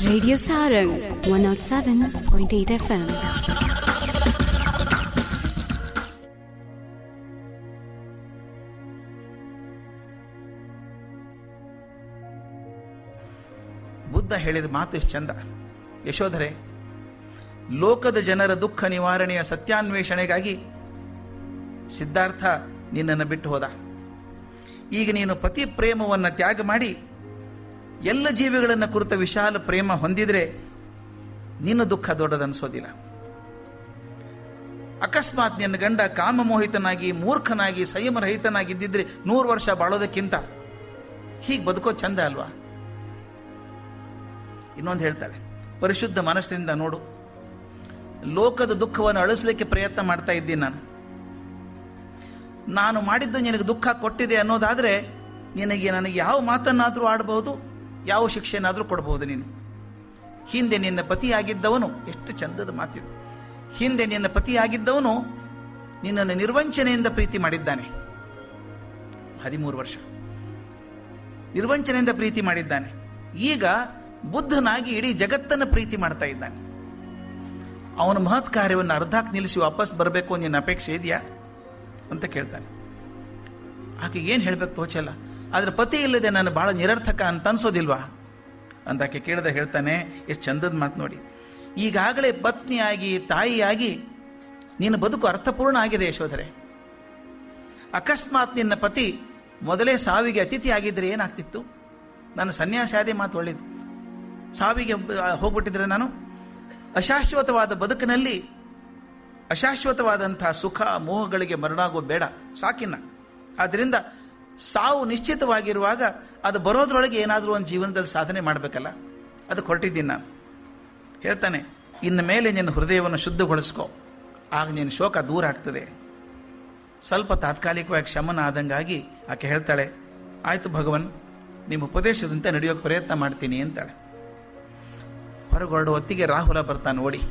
Radio Sarang 107.8 FM. Buddha ಹೇಳಿದ ಮಾತು ಎಷ್ಟು ಚಂದ ಯಶೋಧರೆ ಲೋಕದ ಜನರ ದುಃಖ ನಿವಾರಣೆಯ ಸತ್ಯಾನ್ವೇಷಣೆಗಾಗಿ ಸಿದ್ಧಾರ್ಥ ನಿನ್ನನ್ನು ಬಿಟ್ಟು ಹೋದ ಈಗ ನೀನು ಪತಿ ಪ್ರೇಮವನ್ನು ತ್ಯಾಗ ಮಾಡಿ ಎಲ್ಲ ಜೀವಿಗಳನ್ನು ಕುರಿತ ವಿಶಾಲ ಪ್ರೇಮ ಹೊಂದಿದ್ರೆ ನಿನ್ನ ದುಃಖ ದೊಡ್ಡದನ್ಸೋದಿಲ್ಲ ಅಕಸ್ಮಾತ್ ನಿನ್ನ ಗಂಡ ಕಾಮಮೋಹಿತನಾಗಿ ಮೂರ್ಖನಾಗಿ ಸಂಯಮರಹಿತನಾಗಿದ್ದಿದ್ರೆ ನೂರು ವರ್ಷ ಬಾಳೋದಕ್ಕಿಂತ ಹೀಗೆ ಬದುಕೋ ಚಂದ ಅಲ್ವಾ ಇನ್ನೊಂದು ಹೇಳ್ತಾಳೆ ಪರಿಶುದ್ಧ ಮನಸ್ಸಿನಿಂದ ನೋಡು ಲೋಕದ ದುಃಖವನ್ನು ಅಳಿಸ್ಲಿಕ್ಕೆ ಪ್ರಯತ್ನ ಮಾಡ್ತಾ ಇದ್ದೀನಿ ನಾನು ನಾನು ಮಾಡಿದ್ದು ನಿನಗೆ ದುಃಖ ಕೊಟ್ಟಿದೆ ಅನ್ನೋದಾದರೆ ನಿನಗೆ ನನಗೆ ಯಾವ ಮಾತನ್ನಾದರೂ ಆಡಬಹುದು ಯಾವ ಶಿಕ್ಷೆನಾದರೂ ಕೊಡಬಹುದು ನೀನು ಹಿಂದೆ ನಿನ್ನ ಪತಿಯಾಗಿದ್ದವನು ಎಷ್ಟು ಚಂದದ ಮಾತಿದು ಹಿಂದೆ ನಿನ್ನ ಪತಿಯಾಗಿದ್ದವನು ನಿನ್ನನ್ನು ನಿರ್ವಂಚನೆಯಿಂದ ಪ್ರೀತಿ ಮಾಡಿದ್ದಾನೆ ಹದಿಮೂರು ವರ್ಷ ನಿರ್ವಂಚನೆಯಿಂದ ಪ್ರೀತಿ ಮಾಡಿದ್ದಾನೆ ಈಗ ಬುದ್ಧನಾಗಿ ಇಡೀ ಜಗತ್ತನ್ನು ಪ್ರೀತಿ ಮಾಡ್ತಾ ಇದ್ದಾನೆ ಅವನ ಮಹತ್ ಕಾರ್ಯವನ್ನು ಅರ್ಧಕ್ಕೆ ನಿಲ್ಲಿಸಿ ವಾಪಸ್ ಬರಬೇಕು ನಿನ್ನ ಅಪೇಕ್ಷೆ ಇದೆಯಾ ಅಂತ ಕೇಳ್ತಾನೆ ಆಕೆ ಏನು ಹೇಳ್ಬೇಕು ತೋಚಲ್ಲ ಆದ್ರೆ ಪತಿ ಇಲ್ಲದೆ ನಾನು ಬಹಳ ನಿರರ್ಥಕ ಅಂತ ಅನ್ಸೋದಿಲ್ವಾ ಅಂತ ಆಕೆ ಕೇಳ್ದ ಹೇಳ್ತಾನೆ ಎಷ್ಟು ಚಂದದ ಮಾತು ನೋಡಿ ಈಗಾಗಲೇ ಪತ್ನಿಯಾಗಿ ತಾಯಿಯಾಗಿ ನಿನ್ನ ಬದುಕು ಅರ್ಥಪೂರ್ಣ ಆಗಿದೆ ಯಶೋಧರೆ ಅಕಸ್ಮಾತ್ ನಿನ್ನ ಪತಿ ಮೊದಲೇ ಸಾವಿಗೆ ಅತಿಥಿ ಆಗಿದ್ರೆ ಏನಾಗ್ತಿತ್ತು ನಾನು ಸನ್ಯಾಸಾದಿ ಮಾತು ಒಳ್ಳೇದು ಸಾವಿಗೆ ಬ- ಹೋಗ್ಬಿಟ್ಟಿದ್ರೆ ನಾನು ಅಶಾಶ್ವತವಾದ ಬದುಕಿನಲ್ಲಿ ಅಶಾಶ್ವತವಾದಂತಹ ಸುಖ ಮೋಹಗಳಿಗೆ ಮರಣಾಗೋ ಬೇಡ ಸಾಕಿನ್ನ ಆದ್ದರಿಂದ ಸಾವು ನಿಶ್ಚಿತವಾಗಿರುವಾಗ ಅದು ಬರೋದ್ರೊಳಗೆ ಏನಾದರೂ ಒಂದು ಜೀವನದಲ್ಲಿ ಸಾಧನೆ ಮಾಡಬೇಕಲ್ಲ ಅದಕ್ಕೆ ಹೊರಟಿದ್ದೀನಿ ನಾನು ಹೇಳ್ತಾನೆ ಇನ್ನು ಮೇಲೆ ನಿನ್ನ ಹೃದಯವನ್ನು ಶುದ್ಧಗೊಳಿಸ್ಕೋ ಆಗ ನಿನ್ನ ಶೋಕ ದೂರ ಆಗ್ತದೆ ಸ್ವಲ್ಪ ತಾತ್ಕಾಲಿಕವಾಗಿ ಶಮನ ಆದಂಗಾಗಿ ಆಕೆ ಹೇಳ್ತಾಳೆ ಆಯಿತು ಭಗವನ್ ನಿಮ್ಮ ಉಪದೇಶದಂತೆ ನಡೆಯೋಕೆ ಪ್ರಯತ್ನ ಮಾಡ್ತೀನಿ ಅಂತಾಳೆ ಹೊರಗೆ ಹೊರಡುವ ಹೊತ್ತಿಗೆ ರಾಹುಲ ಬರ್ತಾನೆ ಓಡಿ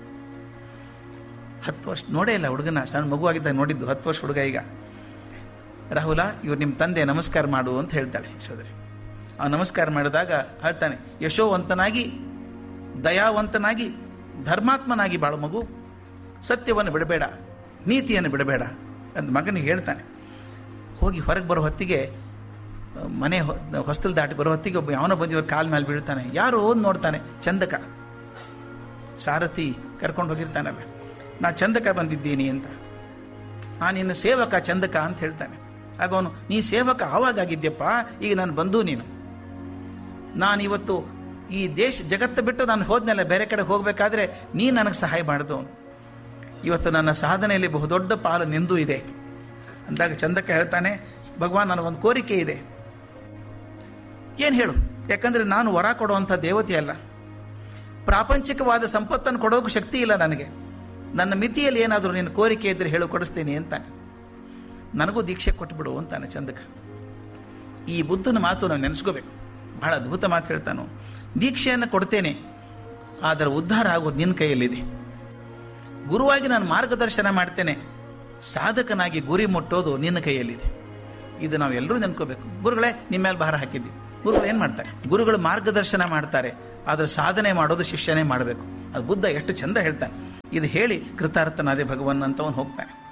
ಹತ್ತು ವರ್ಷ ನೋಡೇ ಇಲ್ಲ ಹುಡುಗನ ಸಣ್ಣ ಮಗುವಾಗಿದ್ದಾಗ ನೋಡಿದ್ದು ಹತ್ತು ವರ್ಷ ಹುಡುಗ ಈಗ ರಾಹುಲ ಇವ್ರು ನಿಮ್ಮ ತಂದೆ ನಮಸ್ಕಾರ ಮಾಡು ಅಂತ ಹೇಳ್ತಾಳೆ ಯಶೋಧರಿ ಆ ನಮಸ್ಕಾರ ಮಾಡಿದಾಗ ಹೇಳ್ತಾನೆ ಯಶೋವಂತನಾಗಿ ದಯಾವಂತನಾಗಿ ಧರ್ಮಾತ್ಮನಾಗಿ ಬಾಳು ಮಗು ಸತ್ಯವನ್ನು ಬಿಡಬೇಡ ನೀತಿಯನ್ನು ಬಿಡಬೇಡ ಅಂತ ಮಗನಿಗೆ ಹೇಳ್ತಾನೆ ಹೋಗಿ ಹೊರಗೆ ಬರೋ ಹೊತ್ತಿಗೆ ಆ, ಮನೆ ಹೊಸ್ತಲ್ ದಾಟಿ ಬರೋ ಹೊತ್ತಿಗೆ ಒಬ್ಬ ಯಾವನೋ ಬಂದಿವ್ರ ಕಾಲ್ ಮೇಲೆ ಬೀಳ್ತಾನೆ ಯಾರೋ ಓದ್ ನೋಡ್ತಾನೆ ಚಂದಕ ಸಾರಥಿ ಕರ್ಕೊಂಡು ಹೋಗಿರ್ತಾನಲ್ಲ ನಾ ಚಂದಕ ಬಂದಿದ್ದೀನಿ ಅಂತ ನಾನು ನಿನ್ನ ಸೇವಕ ಚಂದಕ ಅಂತ ಹೇಳ್ತಾನೆ ಆಗ ಅವನು ನೀ ಸೇವಕ ಆವಾಗಿದ್ಯಪ್ಪ ಈಗ ನಾನು ಬಂದು ನೀನು ನಾನು ಇವತ್ತು ಈ ದೇಶ ಜಗತ್ತು ಬಿಟ್ಟು ನಾನು ಹೋದ್ನೆಲ್ಲ ಬೇರೆ ಕಡೆ ಹೋಗಬೇಕಾದ್ರೆ ನೀ ನನಗೆ ಸಹಾಯ ಮಾಡಿದವನು ಇವತ್ತು ನನ್ನ ಸಾಧನೆಯಲ್ಲಿ ಬಹುದೊಡ್ಡ ಪಾಲು ನಿಂದು ಇದೆ ಅಂದಾಗ ಚಂದಕ ಹೇಳ್ತಾನೆ ಭಗವಾನ್ ನನಗೊಂದು ಕೋರಿಕೆ ಇದೆ ಏನು ಹೇಳು ಯಾಕಂದ್ರೆ ನಾನು ವರ ಕೊಡುವಂಥ ದೇವತೆ ಅಲ್ಲ ಪ್ರಾಪಂಚಿಕವಾದ ಸಂಪತ್ತನ್ನು ಕೊಡೋಕೆ ಶಕ್ತಿ ಇಲ್ಲ ನನಗೆ ನನ್ನ ಮಿತಿಯಲ್ಲಿ ಏನಾದರೂ ನಿನ್ನ ಕೋರಿಕೆ ಇದ್ರೆ ಹೇಳು ಕೊಡಿಸ್ತೀನಿ ಅಂತಾನೆ ನನಗೂ ದೀಕ್ಷೆ ಕೊಟ್ಬಿಡು ಅಂತಾನೆ ಚಂದಕ ಈ ಬುದ್ಧನ ಮಾತು ನಾವು ನೆನೆಸ್ಕೋಬೇಕು ಬಹಳ ಅದ್ಭುತ ಮಾತು ಹೇಳ್ತಾನು ದೀಕ್ಷೆಯನ್ನು ಕೊಡ್ತೇನೆ ಆದರೆ ಉದ್ಧಾರ ಆಗೋದು ನಿನ್ನ ಕೈಯಲ್ಲಿದೆ ಗುರುವಾಗಿ ನಾನು ಮಾರ್ಗದರ್ಶನ ಮಾಡ್ತೇನೆ ಸಾಧಕನಾಗಿ ಗುರಿ ಮುಟ್ಟೋದು ನಿನ್ನ ಕೈಯಲ್ಲಿದೆ ಇದು ನಾವು ಎಲ್ಲರೂ ನೆನ್ಕೋಬೇಕು ಗುರುಗಳೇ ನಿಮ್ಮ ಮೇಲೆ ಭಾರ ಹಾಕಿದ್ವಿ ಗುರುಗಳು ಏನು ಮಾಡ್ತಾರೆ ಗುರುಗಳು ಮಾರ್ಗದರ್ಶನ ಮಾಡ್ತಾರೆ ಆದರೆ ಸಾಧನೆ ಮಾಡೋದು ಶಿಷ್ಯನೇ ಮಾಡಬೇಕು ಅದು ಬುದ್ಧ ಎಷ್ಟು ಚಂದ ಹೇಳ್ತಾನೆ ಇದು ಹೇಳಿ ಕೃತಾರ್ಥನಾದೆ ಭಗವನ್ ಅಂತ ಅವನು ಹೋಗ್ತಾನೆ